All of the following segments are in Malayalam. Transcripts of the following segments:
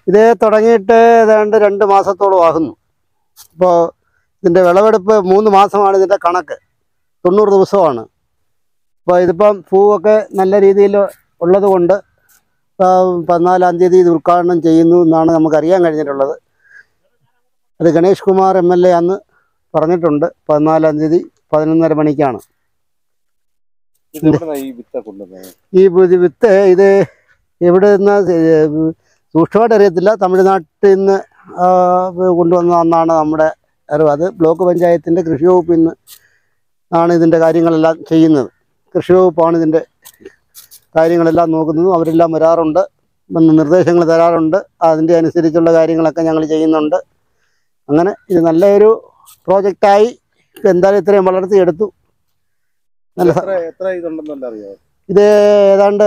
ഇത് തുടങ്ങിയിട്ട് ഏതാണ്ട് രണ്ട് മാസത്തോളം ആകുന്നു ഇപ്പോൾ ഇതിൻ്റെ വിളവെടുപ്പ് മൂന്ന് മാസമാണ് ഇതിൻ്റെ കണക്ക് തൊണ്ണൂറ് ദിവസമാണ് അപ്പോൾ ഇതിപ്പം പൂവൊക്കെ നല്ല രീതിയിൽ ഉള്ളത് കൊണ്ട് പതിനാലാം തീയതി ഇത് ഉദ്ഘാടനം ചെയ്യുന്നു എന്നാണ് നമുക്കറിയാൻ കഴിഞ്ഞിട്ടുള്ളത് അത് Ganesh Kumar M L A അന്ന് പറഞ്ഞിട്ടുണ്ട് പതിനാലാം തീയതി പതിനൊന്നര മണിക്കാണ് ഇത് എവിടുന്നാ ഈ വിത്ത കൊണ്ടുവന്നത് ഈ ഇത് വിത്ത് ഇത് എവിടെ നിന്ന് സൂക്ഷ്മമായിട്ട് അറിയത്തില്ല തമിഴ്നാട്ടിൽ നിന്ന് ആ, കൊണ്ടുവന്നതെന്നാണ് നമ്മുടെ അറിവ് അത് ബ്ലോക്ക് പഞ്ചായത്തിൻ്റെ കൃഷി വകുപ്പിൽ നിന്ന് ആണ് ഇതിൻ്റെ കാര്യങ്ങളെല്ലാം ചെയ്യുന്നത് കൃഷി വകുപ്പാണ് ഇതിൻ്റെ കാര്യങ്ങളെല്ലാം നോക്കുന്നത് അവരെല്ലാം വരാറുണ്ട് വന്ന് നിർദ്ദേശങ്ങൾ തരാറുണ്ട് അതിൻ്റെ അനുസരിച്ചുള്ള കാര്യങ്ങളൊക്കെ ഞങ്ങൾ ചെയ്യുന്നുണ്ട് അങ്ങനെ ഇത് നല്ലൊരു പ്രോജക്റ്റായി എന്തായാലും ഇത്രയും വളർത്തിയെടുത്തു നല്ല സ- എത്ര എത്ര ഇതുണ്ടെന്നല്ല അറിയാം ഇത് ഏതാണ്ട്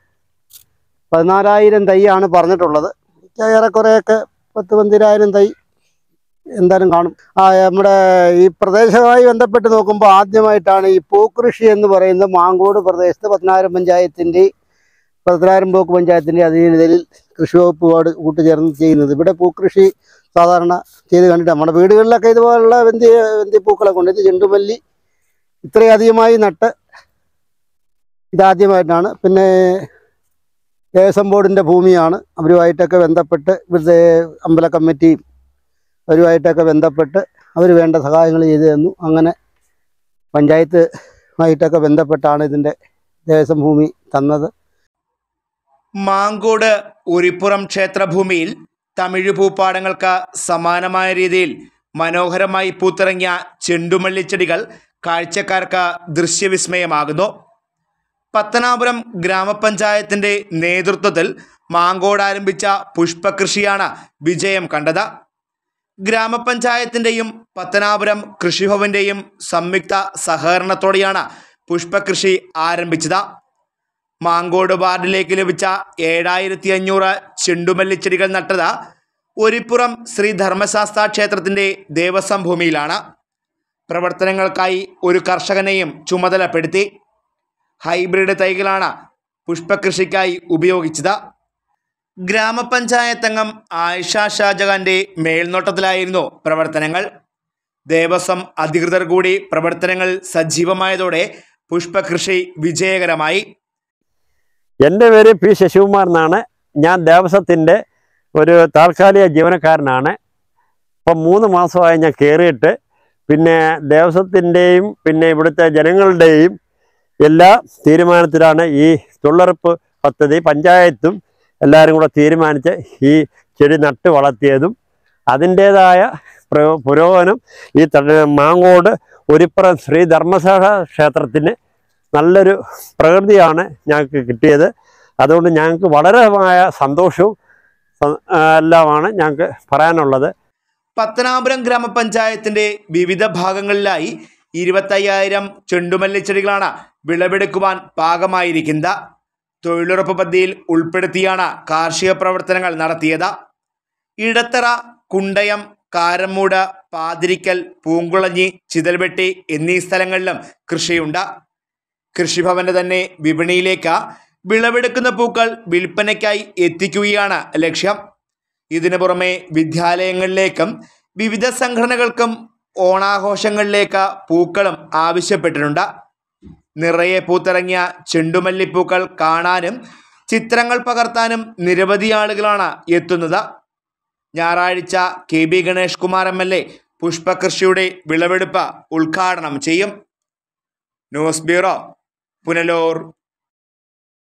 പതിനാലായിരം തൈയാണ് പറഞ്ഞിട്ടുള്ളത് ഏറെക്കുറെയൊക്കെ പത്ത് പന്തിരായിരം തൈ എന്തായാലും കാണും ആ നമ്മുടെ ഈ പ്രദേശവുമായി ബന്ധപ്പെട്ട് നോക്കുമ്പോൾ ആദ്യമായിട്ടാണ് ഈ പൂക്കൃഷി എന്ന് പറയുന്നത് മാങ്കോട് പ്രദേശത്ത് പതിനായിരം പഞ്ചായത്തിൻ്റെ പതിനായിരം ബ്ലോക്ക് പഞ്ചായത്തിൻ്റെ അധീനതയിൽ കൃഷി വകുപ്പോട് കൂട്ടുചേർന്ന് ചെയ്യുന്നത് ഇവിടെ പൂക്കൃഷി സാധാരണ ചെയ്ത് കണ്ടിട്ട് നമ്മുടെ വീടുകളിലൊക്കെ ഇതുപോലുള്ള വെന്തി വെന്തിപ്പൂക്കളെ കൊണ്ട് ഇത് ചെണ്ടുമല്ലി ഇത്രയധികമായി നട്ട് ഇതാദ്യമായിട്ടാണ് പിന്നെ ദേവസ്വം ബോർഡിൻ്റെ ഭൂമിയാണ് അവരുമായിട്ടൊക്കെ ബന്ധപ്പെട്ട് ഇവിടുത്തെ അമ്പല കമ്മിറ്റിയും അവരുമായിട്ടൊക്കെ ബന്ധപ്പെട്ട് അവർ വേണ്ട സഹായങ്ങൾ ചെയ്തു തന്നു അങ്ങനെ പഞ്ചായത്തുമായിട്ടൊക്കെ ബന്ധപ്പെട്ടാണ് ഇതിൻ്റെ ദേവസ്വം ഭൂമി തന്നത് മാങ്കോട് ഉരിപ്പുറം ക്ഷേത്രഭൂമിയിൽ തമിഴ് പൂപ്പാടങ്ങൾക്ക് സമാനമായ രീതിയിൽ മനോഹരമായി പൂത്തിറങ്ങിയ ചെണ്ടുമല്ലിച്ചെടികൾ കാഴ്ചക്കാർക്ക് ദൃശ്യവിസ്മയമാകുന്നു പത്തനാപുരം ഗ്രാമപഞ്ചായത്തിന്റെ നേതൃത്വത്തിൽ മാങ്കോട് ആരംഭിച്ച പുഷ്പകൃഷിയാണ് വിജയം കണ്ടത് ഗ്രാമപഞ്ചായത്തിന്റെയും പത്തനാപുരം കൃഷിഭവന്റെയും സംയുക്ത സഹകരണത്തോടെയാണ് പുഷ്പകൃഷി ആരംഭിച്ചത് മാങ്കോട് വാർഡിലേക്ക് ലഭിച്ച ഏഴായിരത്തി അഞ്ഞൂറ് ചെണ്ടുമല്ലിച്ചെടികൾ നട്ടത് ഒരിപ്പുറം ശ്രീ ധർമ്മശാസ്ത്ര ക്ഷേത്രത്തിന്റെ ദേവസ്വം ഭൂമിയിലാണ് പ്രവർത്തനങ്ങൾക്കായി ഒരു കർഷകനെയും ചുമതലപ്പെടുത്തി ഹൈബ്രിഡ് തൈകളാണ് പുഷ്പകൃഷിക്കായി ഉപയോഗിച്ചത് ഗ്രാമപഞ്ചായത്ത് അംഗം ആയിഷ ഷാജഹാന്റെ മേൽനോട്ടത്തിലായിരുന്നു പ്രവർത്തനങ്ങൾ ദേവസ്വം അധികൃതർ കൂടി പ്രവർത്തനങ്ങൾ സജീവമായതോടെ പുഷ്പകൃഷി വിജയകരമായി എൻ്റെ പേര് പി ശശികുമാർ എന്നാണ് ഞാൻ ദേവസ്വത്തിൻ്റെ ഒരു താൽക്കാലിക ജീവനക്കാരനാണ് ഇപ്പം മൂന്ന് മാസമായി ഞാൻ കയറിയിട്ട് പിന്നെ ദേവസ്വത്തിൻ്റെയും പിന്നെ ഇവിടുത്തെ ജനങ്ങളുടെയും എല്ലാ തീരുമാനത്തിലാണ് ഈ തൊഴിലുറപ്പ് പദ്ധതി പഞ്ചായത്തും എല്ലാവരും കൂടെ തീരുമാനിച്ച് ഈ ചെടി നട്ട് വളർത്തിയതും അതിൻ്റേതായ പ്രയോ- പുരോഗമനം ഈ ത- മാങ്ങോട് ഒരിപ്പുറം ശ്രീ ധർമ്മശാല ക്ഷേത്രത്തിന് നല്ലൊരു പ്രകൃതിയാണ് ഞങ്ങൾക്ക് കിട്ടിയത് അതുകൊണ്ട് ഞങ്ങൾക്ക് വളരെമായ സന്തോഷവും സ- ആ, എല്ലാമാണ് ഞങ്ങൾക്ക് പറയാനുള്ളത് പത്തനാപുരം ഗ്രാമപഞ്ചായത്തിന്റെ വിവിധ ഭാഗങ്ങളിലായി ഇരുപത്തയ്യായിരം ചെണ്ടുമല്ലിച്ചെടികളാണ് വിളവെടുക്കുവാൻ പാകമായിരിക്കുന്നത് തൊഴിലുറപ്പ് പദ്ധതിയിൽ ഉൾപ്പെടുത്തിയാണ് കാർഷിക പ്രവർത്തനങ്ങൾ നടത്തിയത് ഇടത്തറ കുണ്ടയം കാരമ്മൂട് പാതിരിക്കൽ പൂങ്കുളഞ്ഞി ചിതൽവെട്ടി എന്നീ സ്ഥലങ്ങളിലും കൃഷിയുണ്ട് കൃഷിഭവന്റെ തന്നെ വിപണിയിലേക്ക് വിളവെടുക്കുന്ന പൂക്കൾ വിൽപ്പനയ്ക്കായി എത്തിക്കുകയാണ് ലക്ഷ്യം ഇതിനു പുറമെ വിദ്യാലയങ്ങളിലേക്കും വിവിധ സംഘടനകൾക്കും ഓണാഘോഷങ്ങളിലേക്ക് പൂക്കളും ആവശ്യപ്പെട്ടിട്ടുണ്ട് നിറയെ പൂത്തിറങ്ങിയ ചെണ്ടുമല്ലിപ്പൂക്കൾ കാണാനും ചിത്രങ്ങൾ പകർത്താനും നിരവധി ആളുകളാണ് എത്തുന്നത് ഞായറാഴ്ച K B Ganesh Kumar M L A പുഷ്പകൃഷിയുടെ വിളവെടുപ്പ് ഉദ്ഘാടനം ചെയ്യും ന്യൂസ് ബ്യൂറോ പുനലൂർ